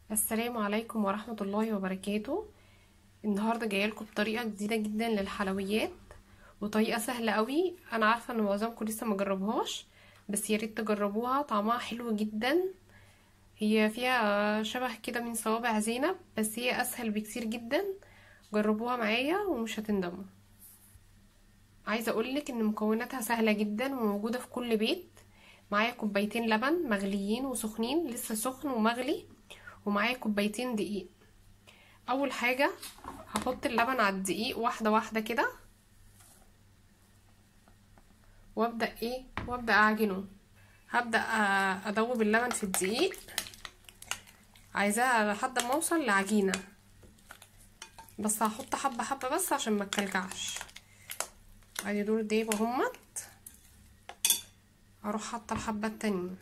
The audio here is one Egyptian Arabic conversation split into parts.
السلام عليكم ورحمة الله وبركاته النهاردة جاية لكم بطريقة جديدة جدا للحلويات وطريقة سهلة قوي انا عارفة ان معظمكم لسه مجربوهاش بس يا ريت تجربوها طعمها حلو جدا هي فيها شبه كده من صوابع زينب بس هي اسهل بكتير جدا جربوها معايا ومش هتندموا عايزة اقولك ان مكوناتها سهلة جدا وموجودة في كل بيت معايا كوبايتين لبن مغليين وسخنين لسه سخن ومغلي ومعايا كوبايتين دقيق اول حاجة هحط اللبن على الدقيق واحدة واحدة كده وابدأ ايه وابدأ اعجنه هبدأ ادوب اللبن في الدقيق عايزاه لحد ما اوصل لعجينة بس هحط حبة حبة بس عشان ما تكلكعش ادي دول ديب اهمت اروح حاطه الحبه التانية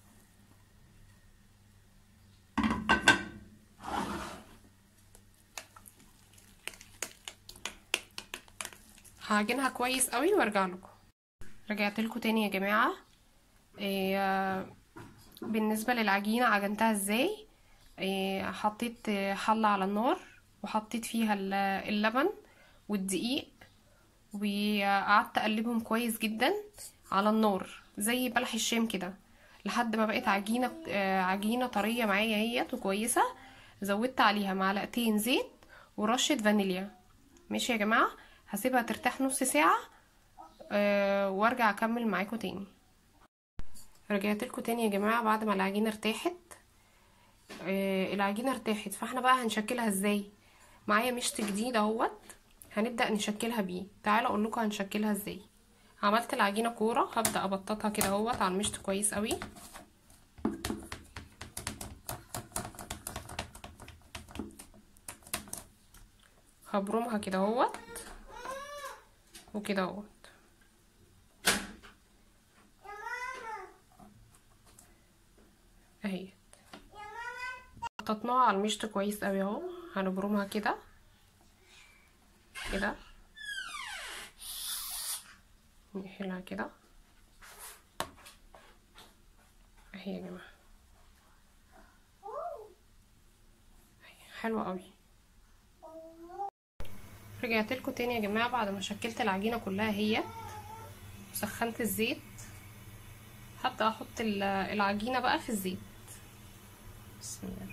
هعجنها كويس قوي وارجع لكم رجعت لكم تاني يا جماعه إيه بالنسبه للعجينه عجنتها ازاي إيه حطيت حله على النار وحطيت فيها اللبن والدقيق وقعدت اقلبهم كويس جدا على النار زي بلح الشام كده لحد ما بقت عجينه عجينه طريه معايا اهيت وكويسه زودت عليها معلقتين زيت ورشه فانيليا ماشي يا جماعه هسيبها ترتاح نص ساعه أه وارجع اكمل معاكم تاني رجعت لكم تاني يا جماعه بعد ما العجينه ارتاحت أه العجينه ارتاحت فاحنا بقى هنشكلها ازاي معايا مشط جديد اهوت هنبدا نشكلها بيه تعالوا اقول لكم هنشكلها ازاي عملت العجينه كوره هبدا ابططها كده اهوت على المشط كويس قوي هبرمها كده اهوت وكده اهوت اهي بططناها على المشط كويس قوي اهو هنبرمها كده كده نحلها كده اهي يا جماعه حلوه قوي رجعت لكم تاني يا جماعه بعد ما شكلت العجينه كلها هي سخنت الزيت هبدا احط العجينه بقى في الزيت بسم الله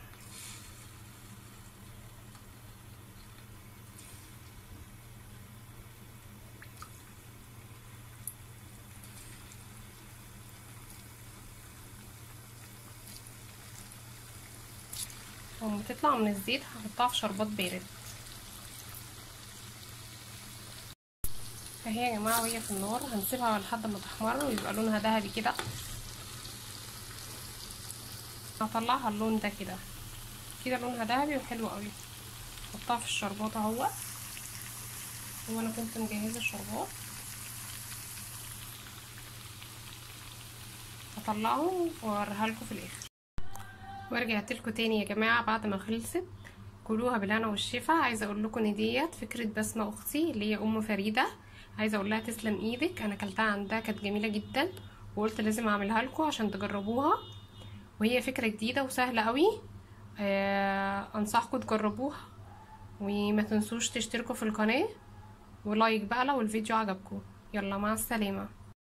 لما تطلع من الزيت هحطها في شربات بارد اهي يا جماعه وهي في النار هنسيبها لحد ما تحمر ويبقى لونها ذهبي كده هطلعها اللون ده كده كده لونها ذهبي وحلو قوي احطها في الشربات اهو وانا كنت مجهزه الشربات هطلعهم واوريها لكم في الاخر ورجعت لكم تاني يا جماعه بعد ما خلصت كلوها بالهنا والشفا عايزه اقول لكم ان ديت فكره بسمه اختي اللي هي ام فريده عايزه اقول لها تسلم ايدك انا اكلتها عندها كانت جميله جدا وقلت لازم اعملها لكم عشان تجربوها وهي فكره جديده وسهله قوي آه انصحكم تجربوها وما تنسوش تشتركوا في القناه ولايك بقى لو الفيديو عجبكم يلا مع السلامه